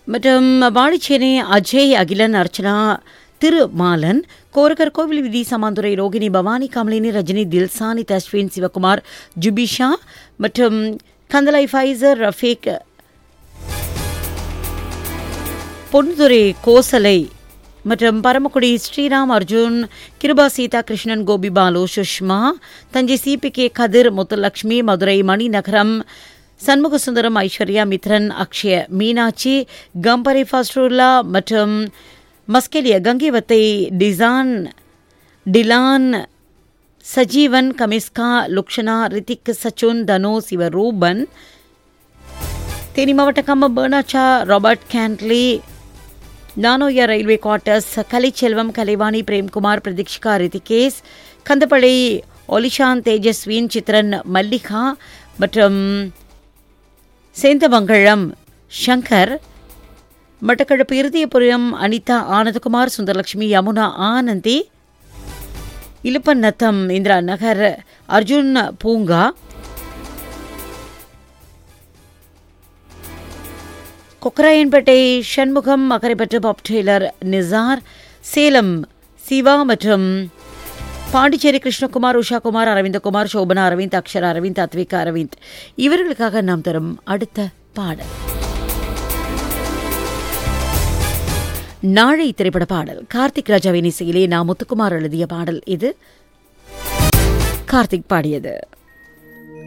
மற்றும் வாடிச்சேனை அஜய் அகிலன் அர்ச்சனா திருமாலன் கோரகர் கோவில் விதி சமாந்துரை ரோகிணி பவானி கமலினி ரஜினி தில்சானி தஸ்வின் சிவகுமார் ஜுபிஷா மற்றும் கந்தலை ஃபைசர் ரஃபீக் பொன்துரை கோசலை மற்றும் பரமக்குடி ஸ்ரீராம் அர்ஜுன் கிருபா சீதா கிருஷ்ணன் கோபி பாலு சுஷ்மா தஞ்சை சிபிகே கதிர் முத்துலட்சுமி மதுரை மணிநகரம் சண்முகசுந்தரம் ஐஸ்வர்யா மித்ரன் அக்ஷய மீனாட்சி கம்பரி ஃபஸ்ருல்லா மற்றும் மஸ்கெலிய கங்கிவத்தை டிசான் டிலான் சஜீவன் கமிஸ்கா லுக்ஷனா ரித்திக் சச்சுன் தனு சிவரூபன் தேனி மாவட்ட கம்ம பேர்னாச்சா ராபர்ட் கேண்ட்லி நானோயா ரயில்வே குவார்ட்டர்ஸ் கலைச்செல்வம் கலைவாணி பிரேம்குமார் பிரதீக்ஷிகா ரிதிகேஸ் கந்தப்பள்ளி ஒலிஷான் தேஜஸ்வின் சித்ரன் மல்லிகா மற்றும் சேந்தமங்கலம் ஷங்கர் மட்டக்களப்பு இறுதியபுரம் அனிதா ஆனந்தகுமார் சுந்தரலட்சுமி யமுனா ஆனந்தி இலுப்பன் நத்தம் இந்திரா நகர் அர்ஜுன் பூங்கா கொக்கராயன்பேட்டை சண்முகம் அக்கரைப்பற்று பாப் டெய்லர் நிசார் சேலம் சிவா மற்றும் பாண்டிச்சேரி கிருஷ்ணகுமார் உஷாகுமார் அரவிந்தகுமார் சோபனா அரவிந்த் அக்ஷரா அரவிந்த் அத்விகா அரவிந்த் இவர்களுக்காக நாம் தரும் அடுத்த பாடல் நாளை திரைப்பட பாடல் கார்த்திக் ராஜாவின் இசையிலே நான் முத்துக்குமார் எழுதிய பாடல் இது கார்த்திக் பாடியது